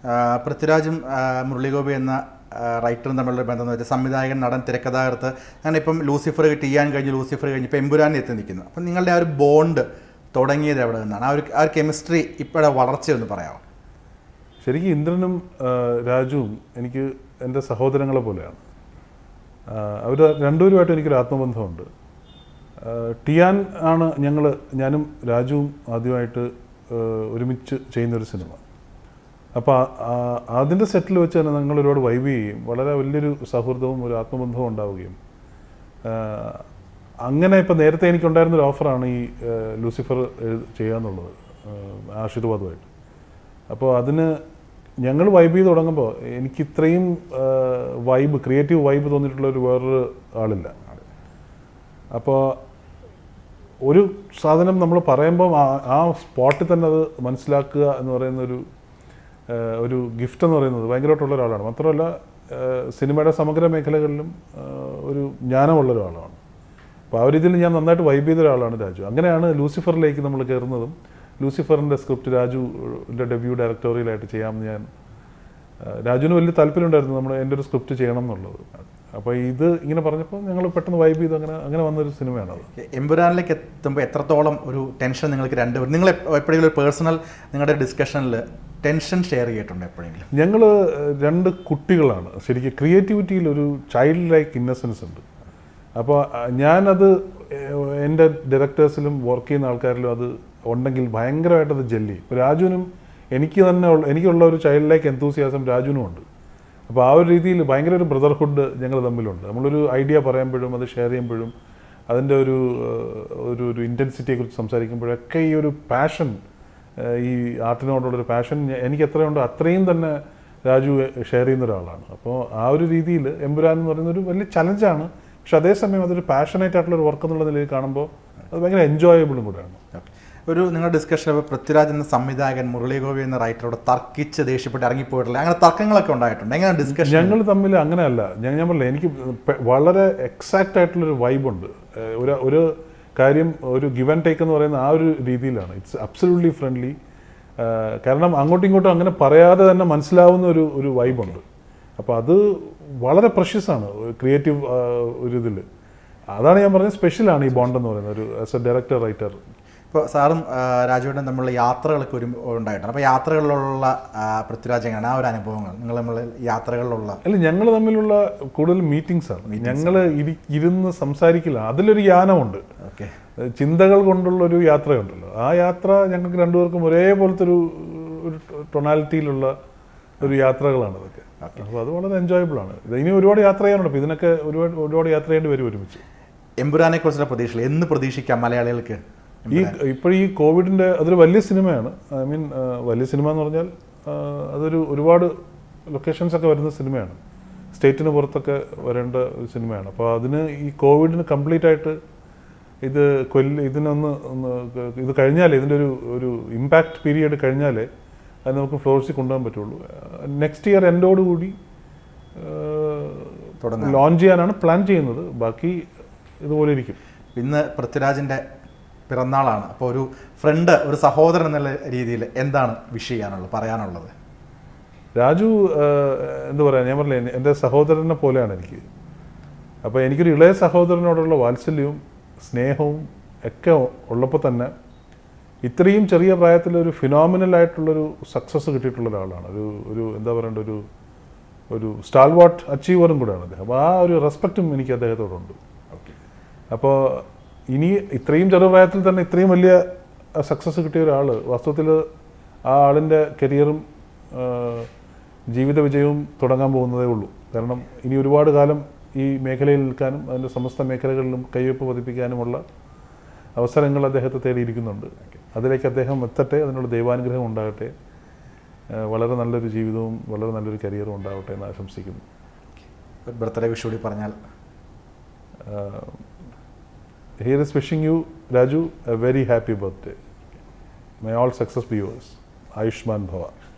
ആ, പൃഥ്വിരാജും ആ, മുരളിഗോപി എന്ന ആ, റൈറ്ററും തമ്മിലുള്ള ബന്ധം എന്ന് വെച്ചാൽ സംവിധായകൻ നടൻ തിരക്കഥാകൃത്ത് അങ്ങനെ ഇപ്പം ലൂസിഫർ ടിയാൻ കഴിഞ്ഞ് ലൂസിഫർ കഴിഞ്ഞ് ഇപ്പം എമ്പുരാനിൽ എത്തി നിൽക്കുന്നു അപ്പം നിങ്ങളുടെ ആ ഒരു ബോണ്ട് തുടങ്ങിയത് എവിടെ നിന്നാണ് ആ ഒരു ആ ഒരു കെമിസ്ട്രി ഇപ്പോഴെ വളർച്ചയൊന്ന് പറയാമോ ശരിക്കും ഇന്ദ്രനും ആ, രാജുവും എനിക്ക് എൻ്റെ സഹോദരങ്ങളെ പോലെയാണ് അവർ രണ്ടുപേരുമായിട്ട് എനിക്കൊരു ആത്മബന്ധമുണ്ട് ആ, ടിയാൻ ആണ് ഞങ്ങൾ ഞാനും രാജുവും ആദ്യമായിട്ട് ആ, ഒരുമിച്ച് ചെയ്യുന്നൊരു സിനിമ അപ്പോൾ അതിൻ്റെ സെറ്റിൽ വെച്ച് തന്നെ ഞങ്ങൾ ഒരുപാട് വൈബ് ചെയ്യുകയും വളരെ വലിയൊരു സൗഹൃദവും ഒരു ആത്മബന്ധവും ഉണ്ടാവുകയും ആ, അങ്ങനെ ഇപ്പോൾ നേരത്തെ എനിക്കുണ്ടായിരുന്ന ഒരു ഓഫറാണ് ഈ ആ, ലൂസിഫർ എഴു- ചെയ്യാന്നുള്ളത് ആ, ആശീർവാദമായിട്ട് അപ്പോൾ അതിന് ഞങ്ങൾ വൈബ് ചെയ്ത് തുടങ്ങുമ്പോൾ എനിക്ക് ഇത്രയും വൈബ് ക്രിയേറ്റീവ് വൈബ് തോന്നിയിട്ടുള്ള ഒരു വേറൊരു ആളില്ല അപ്പോൾ ഒരു സാധനം നമ്മൾ പറയുമ്പം ആ- ആ സ്പോട്ടിൽ തന്നെ അത് മനസ്സിലാക്കുക എന്ന് പറയുന്ന ഒരു ആ, ഒരു ഗിഫ്റ്റ് എന്ന് പറയുന്നത് ഭയങ്കരമായിട്ടുള്ള ഒരാളാണ് മാത്രമല്ല ആ, സിനിമയുടെ സമഗ്ര മേഖലകളിലും ആ, ഒരു ജ്ഞാനമുള്ള ഒരാളാണ് അപ്പോൾ ആ ഒരു രീതിയിൽ ഞാൻ നന്നായിട്ട് വൈബ് ചെയ്ത ഒരാളാണ് രാജു അങ്ങനെയാണ് ലൂസിഫറിലേക്ക് നമ്മൾ കയറുന്നതും ലൂസിഫറിൻ്റെ സ്ക്രിപ്റ്റ് രാജുവിൻ്റെ ഡെബ്യൂ ഡയറക്ടോറിയലായിട്ട് ചെയ്യാമെന്ന് ഞാൻ ആ, രാജുവിന് വലിയ താല്പര്യമുണ്ടായിരുന്നു നമ്മൾ എൻ്റെ ഒരു സ്ക്രിപ്റ്റ് ചെയ്യണം എന്നുള്ളത് അപ്പോൾ ഇത് ഇങ്ങനെ പറഞ്ഞപ്പോൾ ഞങ്ങൾ പെട്ടെന്ന് വൈബ് ചെയ്ത് അങ്ങനെ അങ്ങനെ വന്നൊരു സിനിമയാണത് എമ്പുരാനിലേക്ക് എത്തുമ്പോൾ എത്രത്തോളം ഒരു ടെൻഷൻ നിങ്ങൾക്ക് രണ്ടുപേരും നിങ്ങൾ എപ്പ- എപ്പോഴെങ്കിലും ഒരു പേഴ്സണൽ നിങ്ങളുടെ ഡിസ്കഷനിൽ ടെൻഷൻ ഷെയർ ചെയ്തിട്ടുണ്ട് എപ്പോഴെങ്കിലും ഞങ്ങൾ രണ്ട് കുട്ടികളാണ് ശരിക്കും ക്രിയേറ്റിവിറ്റിയിൽ ഒരു ചൈൽഡ് ലൈക്ക് ഇന്നസെൻസ് ഉണ്ട് അപ്പോൾ ഞാനത് ഏഹ്, എൻ്റെ ഡയറക്ടേഴ്സിലും വർക്ക് ചെയ്യുന്ന ആൾക്കാരിലും അത് ഉണ്ടെങ്കിൽ ഭയങ്കരമായിട്ട് അത് ജെല്ലി ഇപ്പോൾ രാജുവിനും എനിക്ക് തന്നെ ഉള്ള എനിക്കുള്ള ഒരു ചൈൽഡ് ലൈക്ക് എന്തൂസിയാസം രാജുവിനും ഉണ്ട് അപ്പോൾ ആ ഒരു രീതിയിൽ ഭയങ്കര ഒരു ബ്രദർഹുഡ് ഞങ്ങൾ തമ്മിലുണ്ട് നമ്മളൊരു ഐഡിയ പറയുമ്പോഴും അത് ഷെയർ ചെയ്യുമ്പോഴും അതിൻ്റെ ഒരു ഏഹ്, ഒരു ഒരു ഇൻറ്റൻസിറ്റിയെക്കുറിച്ച് സംസാരിക്കുമ്പോഴൊക്കെ ഈ ഒരു പാഷൻ ഈ ആർട്ടിനോടുള്ളൊരു പാഷൻ എനിക്ക് എത്രയുണ്ടോ അത്രയും തന്നെ രാജു ഷെയർ ചെയ്യുന്ന ഒരാളാണ് അപ്പോൾ ആ ഒരു രീതിയിൽ എമ്പുരാൻ എന്ന് പറയുന്ന ഒരു വലിയ ചലഞ്ചാണ് പക്ഷെ അതേസമയം അതൊരു പാഷനേറ്റ് ആയിട്ടുള്ള ഒരു വർക്ക് എന്നുള്ള നിലയിൽ കാണുമ്പോൾ അത് ഭയങ്കര എൻജോയബിളും കൂടെയാണ് Okay. ഒരു നിങ്ങളുടെ ഡിസ്കഷൻ പൃഥ്വിരാജ് എന്ന സംവിധായകൻ മുരളി ഗോപി എന്ന റൈറ്ററോട് തർക്കിച്ച് ദേഷ്യപ്പെട്ട് ഇറങ്ങിപ്പോയിട്ടില്ല അങ്ങനെ തർക്കങ്ങളൊക്കെ ഉണ്ടായിട്ടുണ്ട് എങ്ങനെ ഡിസ്കഷൻ ഞങ്ങൾ തമ്മിൽ അങ്ങനെയല്ല ഞാൻ ഞാൻ പറഞ്ഞില്ല എനിക്ക് പെ- വളരെ എക്സാക്റ്റ് ആയിട്ടുള്ളൊരു വൈബുണ്ട് ഒരു ഒരു കാര്യം ഒരു ഗിവ് ആൻഡ് ടേക്ക് എന്ന് പറയുന്ന ആ ഒരു രീതിയിലാണ് ഇറ്റ്സ് അബ്സല്യൂട്ട്ലി ഫ്രണ്ട്ലി കാരണം അങ്ങോട്ടും ഇങ്ങോട്ടും അങ്ങനെ പറയാതെ തന്നെ മനസ്സിലാവുന്ന ഒരു ഒരു വൈബുണ്ട് അപ്പോൾ അത് വളരെ പ്രഷ്യസ് ആണ് ക്രിയേറ്റീവ് ഒരു ഇതിൽ അതാണ് ഞാൻ പറഞ്ഞത് സ്പെഷ്യലാണ് ഈ ബോണ്ട് എന്ന് പറയുന്നത് ഒരു ആസ് എ ഡയറക്ടർ റൈറ്റർ ഇപ്പോൾ സാറും ആ, രാജുവേട്ടൻ തമ്മിലുള്ള യാത്രകളൊക്കെ ഒരു ഉണ്ടായിട്ടുണ്ട് അപ്പോൾ യാത്രകളിലുള്ള ആ, പൃഥ്വിരാജ് എങ്ങനെയാണ് ആ ഒരു അനുഭവങ്ങൾ നിങ്ങൾ നമ്മൾ യാത്രകളിലുള്ള അല്ല ഞങ്ങൾ തമ്മിലുള്ള കൂടുതൽ മീറ്റിംഗ്സ് ആണ് ഞങ്ങൾ ഇരുന്ന് സംസാരിക്കില്ല അതിലൊരു യാനമുണ്ട് ഓക്കെ ചിന്തകൾ കൊണ്ടുള്ള ഒരു യാത്രയുണ്ടല്ലോ ആ യാത്ര ഞങ്ങൾക്ക് രണ്ടുപേർക്കും ഒരേപോലത്തെ ഒരു ഒരു ടൊണാലിറ്റിയിലുള്ള ഒരു യാത്രകളാണ് അതൊക്കെ അപ്പോൾ അത് വളരെ എൻജോയബിൾ ആണ് ഇത് ഇനി ഒരുപാട് യാത്ര ചെയ്യാനുണ്ട് അപ്പോൾ ഇതിനൊക്കെ ഒരുപാട് ഒരുപാട് യാത്ര ചെയ്യേണ്ടി വരും ഒരുമിച്ച് എമ്പുരാനെ കുറിച്ചുള്ള പ്രതീക്ഷകൾ എന്ന് പ്രതീക്ഷിക്കാം മലയാളികൾക്ക് ഈ ഇപ്പോൾ ഈ കോവിഡിൻ്റെ അതൊരു വലിയ സിനിമയാണ് ഐ മീൻ വലിയ സിനിമ എന്ന് പറഞ്ഞാൽ ആ, അതൊരു ഒരുപാട് ലൊക്കേഷൻസ് ഒക്കെ വരുന്ന സിനിമയാണ് സ്റ്റേറ്റിന് പുറത്തൊക്കെ വരേണ്ട ഒരു സിനിമയാണ് അപ്പോൾ അതിന് ഈ കോവിഡിന് കംപ്ലീറ്റ് ആയിട്ട് ഇത് കൊല്ലി ഇതിനൊന്ന് ഒന്ന് ഇത് കഴിഞ്ഞാലേ ഇതിൻ്റെ ഒരു ഒരു ഇമ്പാക്റ്റ് പീരിയഡ് കഴിഞ്ഞാലേ അത് നമുക്ക് ഫ്ലോറിസിൽ കൊണ്ടുപോകാൻ പറ്റുള്ളൂ നെക്സ്റ്റ് ഇയർ എൻഡോടുകൂടി തുടങ്ങാം. ലോഞ്ച് ചെയ്യാനാണ് പ്ലാൻ ചെയ്യുന്നത് ബാക്കി ഇതുപോലെ ഇരിക്കും ഇന്ന് പൃഥ്വിരാജിൻ്റെ പിറന്നാളാണ് അപ്പോൾ ഒരു ഫ്രണ്ട് ഒരു സഹോദരൻ എന്നുള്ള രീതിയിൽ എന്താണ് വിഷ് ചെയ്യാനുള്ളത് പറയാനുള്ളത് രാജു ആഹ്, എന്താ പറയുക ഞാൻ പറഞ്ഞില്ലേ എൻ്റെ സഹോദരനെ പോലെയാണ് എനിക്ക് അപ്പോൾ എനിക്കൊരു ഇളയ സഹോദരനോടുള്ള വാത്സല്യവും സ്നേഹവും ഒക്കെ ഉള്ളപ്പോൾ തന്നെ ഇത്രയും ചെറിയ പ്രായത്തിൽ ഒരു ഫിനോമിനൽ ആയിട്ടുള്ളൊരു സക്സസ് കിട്ടിയിട്ടുള്ള ഒരാളാണ് ഒരു ഒരു എന്താ പറയേണ്ട ഒരു ഒരു സ്റ്റാൾവാട്ട് അച്ചീവറും കൂടെയാണ് അദ്ദേഹം അപ്പോൾ ആ ഒരു റെസ്പെക്റ്റും എനിക്ക് അദ്ദേഹത്തോടുണ്ട് അപ്പോൾ ഇനി ഇത്രയും ചെറുപ്രായത്തിൽ തന്നെ ഇത്രയും വലിയ സക്സസ് കിട്ടിയ ഒരാൾ വാസ്തവത്തിൽ ആ ആളിൻ്റെ കരിയറും ജീവിത വിജയവും തുടങ്ങാൻ പോകുന്നതേ ഉള്ളൂ കാരണം ഇനി ഒരുപാട് കാലം ഈ മേഖലയിൽ നിൽക്കാനും അതിൻ്റെ സമസ്ത മേഖലകളിലും കയ്യൊപ്പ് പതിപ്പിക്കാനുമുള്ള അവസരങ്ങൾ അദ്ദേഹത്തെ തേടിയിരിക്കുന്നുണ്ട് അതിലേക്ക് അദ്ദേഹം എത്തട്ടെ അതിനുള്ള ദൈവാനുഗ്രഹം ഉണ്ടാകട്ടെ ആ, വളരെ നല്ലൊരു ജീവിതവും വളരെ നല്ലൊരു കരിയറും ഉണ്ടാവട്ടെ എന്ന് ആശംസിക്കുന്നു ഒരു ബർത്ത്ഡേ വിഷ് കൂടി പറഞ്ഞാൽ Here is wishing you, Raju, a very happy birthday. May all success be yours. Ayushman Bhava.